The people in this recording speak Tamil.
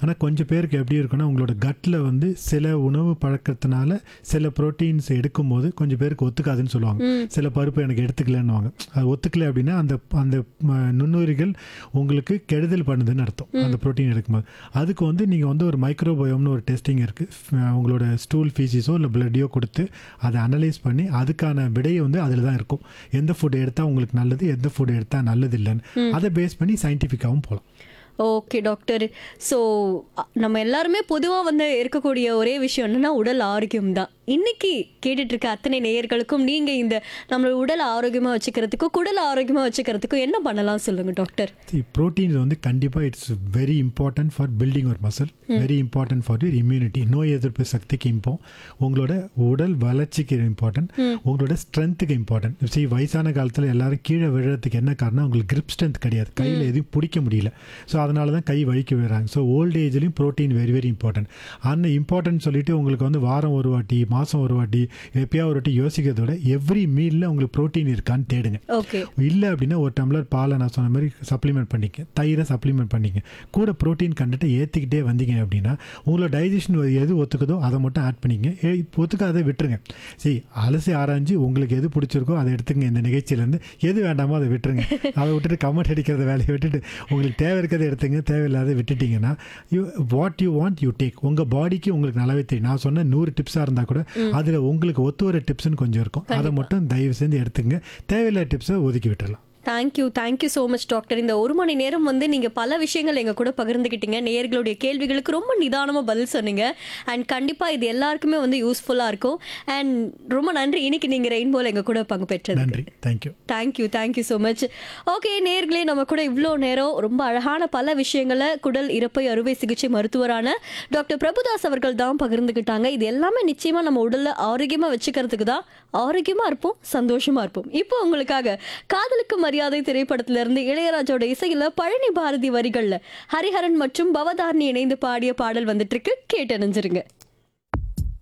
ஆனால் கொஞ்சம் பேருக்கு எப்படி இருக்குன்னா உங்களோட கட்டில் வந்து சில உணவு பழக்கத்தினால சில ப்ரோட்டீன்ஸ் எடுக்கும்போது கொஞ்சம் பேருக்கு ஒத்துக்காதுன்னு சொல்லுவாங்க சில பருப்பு எனக்கு எடுத்துக்கலன்னுவாங்க அது ஒத்துக்கல அப்படின்னா அந்த அந்த ம, நுண்ணுயிரிகள் உங்களுக்கு கெடுதல் பண்ணுதுன்னு அர்த்தம் அந்த ப்ரோட்டீன் எடுக்கும்போது அதுக்கு வந்து நீங்கள் வந்து ஒரு மைக்ரோபயோம்னு ஒரு டெஸ்டிங் இருக்குது உங்களோட ஸ்டூல் ஃபீசிஸோ இல்லை பிளட்டையோ கொடுத்து அதை அனலைஸ் பண்ணி அதுக்கான விடையை வந்து அதில் தான் இருக்கும் எந்த ஃபுட் எடுத்தால் உங்களுக்கு நல்லது எந்த ஃபுட் எடுத்தால் நல்லது இல்லைன்னு அதை பேஸ் பண்ணி சயின்டிஃபிக்காகவும் போகலாம் ஓகே டாக்டர் ஸோ நம்ம எல்லாருமே பொதுவாக வந்து இருக்கக்கூடிய ஒரே விஷயம் என்னன்னா உடல் ஆரோக்கியம் தான் இன்னைக்கு கேட்டுட்டு இருக்க அத்தனை நேயர்களுக்கும் நீங்க இந்த நம்மளோட உடல் ஆரோக்கியமா வச்சுக்கிறதுக்கும் குடல் ஆரோக்கியமா வச்சுக்கிறதுக்கும் என்ன பண்ணலாம் சொல்லுங்க டாக்டர் ப்ரோட்டீன்ஸ் வந்து கண்டிப்பாக it's very important for building ஒரு muscle very important for your immunity நோய் எதிர்ப்பு சக்திக்கு இம்போ உங்களோட உடல் வளர்ச்சிக்கு இம்பார்ட்டன்ட் உங்களோட ஸ்ட்ரென்த்துக்கு இம்பார்ட்டன்ட் சரி வயசான காலத்தில் எல்லாரும் கீழே விழுறதுக்கு என்ன காரணம் உங்களுக்கு கிரிப் ஸ்ட்ரென்த் கிடையாது கையில் எதுவும் பிடிக்க முடியல ஸோ அதனால தான் கை வலிக்க விடுறாங்க ஸோ ஓல்ட் ஏஜ்லேயும் ப்ரோட்டீன் வெரி வெரி இம்பார்ட்டன்ட் அந்த இம்பார்ட்டன்ட் சொல்லிட்டு உங்களுக்கு வந்து வாரம் ஒரு வாட்டி மாதம் ஒரு வாட்டி எப்பயாவது ஒரு வாட்டி யோசிக்கிறத விட எவ்ரி மீலில் உங்களுக்கு ப்ரோட்டீன் இருக்கான்னு தேடுங்க ஓகே இல்லை அப்படின்னா ஒரு டம்ளர் பாலை நான் சொன்ன மாதிரி சப்ளிமெண்ட் பண்ணிக்க தயிரை சப்ளிமெண்ட் பண்ணிக்க கூட ப்ரோட்டீன் கண்டென்ட்டை ஏற்றிக்கிட்டே வந்தீங்க அப்படின்னா உங்களோட டைஜஷன் எது ஒத்துக்குதோ அதை மட்டும் ஆட் பண்ணிக்க ஏ, இப்போ ஒத்துக்காதை விட்டுருங்க சரி அலசி ஆராய்ஞ்சு உங்களுக்கு எது பிடிச்சிருக்கோ அதை எடுத்துங்க இந்த நிகழ்ச்சியிலேருந்து எது வேண்டாமோ அதை விட்டுருங்க அதை விட்டுட்டு கமெண்ட் அடிக்கிறத வேலையை விட்டுட்டு உங்களுக்கு தேவை இருக்கிறத எடுத்துங்க தேவையில்லாத விட்டுட்டீங்கன்னா you what you want you take உங்கள் பாடிக்கு உங்களுக்கு நல்லாவே தெரியும் நான் சொன்ன நூறு டிப்ஸாக இருந்தால் கூட அதில் உங்களுக்கு ஒத்து வர டிப்ஸ்னு கொஞ்சம் இருக்கும் அதை மட்டும் தயவு செஞ்சு எடுத்துங்க தேவையில்லாத டிப்ஸை ஒதுக்கி விட்டுறலாம் thank you thank you so much doctor இந்த ஒரு மணி நேரம் வந்து நீங்கள் பல விஷயங்கள் எங்கள் கூட பகிர்ந்துக்கிட்டீங்க நேயர்களுடைய கேள்விகளுக்கு ரொம்ப நிதானமாக பதில் சொன்னீங்க அண்ட் கண்டிப்பாக இது எல்லாருக்குமே வந்து யூஸ்ஃபுல்லாக இருக்கும் அண்ட் ரொம்ப நன்றி இன்னைக்கு நீங்கள் ரெயின்போல் எங்கள் கூட பங்கு பெற்றது நன்றி thank you thank you thank you so much okay நேர்களே நம்ம கூட இவ்வளோ நேரம் ரொம்ப அழகான பல விஷயங்களை குடல் இறப்பை அறுவை சிகிச்சை மருத்துவரான டாக்டர் பிரபுதாஸ் அவர்கள் தான் பகிர்ந்துக்கிட்டாங்க இது எல்லாமே நிச்சயமாக நம்ம உடலில் ஆரோக்கியமாக வச்சுக்கிறதுக்கு தான் ஆரோக்கியமாக இருப்போம் சந்தோஷமாக இருப்போம் இப்போ உங்களுக்காக காதலுக்கு மரியாதை திரைப்படத்திலிருந்து இளையராஜோட இசையில் பழனி பாரதி வரிகளில் ஹரிஹரன் மற்றும் பவதாரணி இணைந்து பாடிய பாடல் வந்துட்டு இருக்கு கேட்டு அணிஞ்சிருங்க